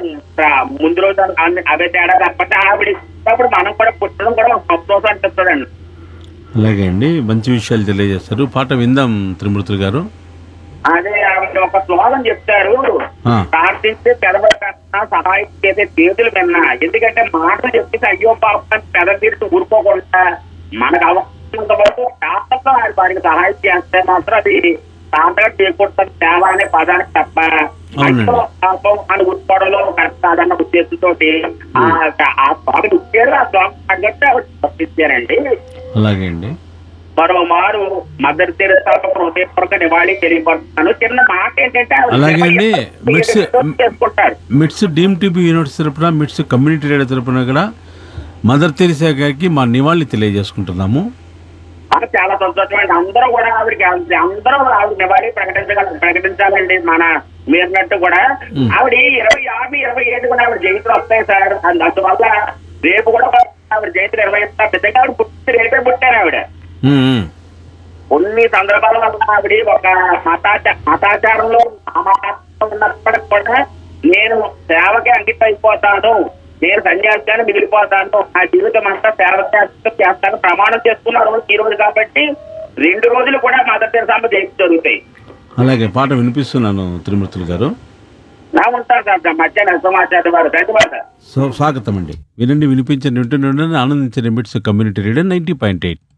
ఆ, ముందు రోజు అన్ని- అవే తేడా తప్పటి ఆవిడ ఇచ్చినప్పుడు మనం కూడా పుట్టడం కూడా ఒక సంతోషం అనిపిస్తుందండి అలాగే అండి మంచి విషయాలు తెలియజేస్తారు పాట విందాం త్రిమూర్తులు గారు అదే ఆవిడ ఒక శ్లోగం చెప్తారు ఆ. ప్రార్థించే పెదవుల కన్నా సహాయం చేసే చేతులు విన్నా ఎందుకంటే మాటలు చెప్పేసి అయ్యో పాపం పెద తీర్చి ఊరుకోకుండా మనకు అవసరం వరకు ప్రార్థనలో ఆయన వారికి సహాయం చేస్తే మాత్రం అది ప్రార్థన చేయకూడదు సేవ అనే పదానికి తప్ప అవునండి. అయ్యో పాపం అని ఊరుకోవడంలో కరెక్ట్ కాదన్న ఉద్దేశంతో ఆ స్వామి ఇచ్చారు ఆ స్వామి తగ్గట్టు ఆవిడ పంపించారండి అలాగే అండి మరో మారు మదర్ తెరసాకు హృదయపూర్వక నివాళి తెలియపడుతున్నాను చిన్న మాట ఏంటంటే ఆవిడ అలాగే అండి. మిక్స్- చేసుకుంటారు మిట్స్ డీమ్ టీబీ యూనివర్సిటీ తరపున మిట్స్ కమ్యూనిటీ రేడియో తరపున కూడా మదర్ తెరిసా గారికి మా నివాళి తెలియజేసుకుంటున్నాము అది చాలా సంతోషం అండి అందరూ కూడా ఆవిడకి అందరూ ఆవిడ నివాళి ప్రకటించగల ప్రకటించాలండి మన మీరున్నట్టు కూడా మ్. ఆవిడ ఇరవై ఆరు ఇరవై ఏడు కూడా ఆవిడ జయంతులు వస్తాయి సార్ అందు- అందువల్ల రేపు కూడా ఆవిడ జయంతులు ఇరవై ఐదు పెద్దగా ఆవిడ పుట్టి రేపే పుట్టారు ఆవిడ ఉమ్, ఉమ్. కొన్ని సందర్భాల వల్ల ఆవిడ ఒక మతాచ మతాచారంలో అమాచారంలో ఉన్నప్పటికి కూడా నేను సేవకి అంకితం అయిపోతాను నేను సన్యాసిగానే మిగిలిపోతాను నా జీవితం అంతా సేవ చేస్తూ చేస్తాను ప్రమాణం చేసుకున్న రోజు ఈ రోజు కాబట్టి రెండు రోజులు కూడా మదర్ తెరసామ జయంతి జరుగుతాయి అలాగే పాట వినిపిస్తున్నాను త్రిమూర్తులు గారు నా ఉంటారు సార్ మధ్యాహ్నం సమాచారం వారు ధన్యవాదాలు సో స్వాగతం అండి వినండి వినిపించండి వింటుండే ఆనందించండి MITS community radio ninety point eight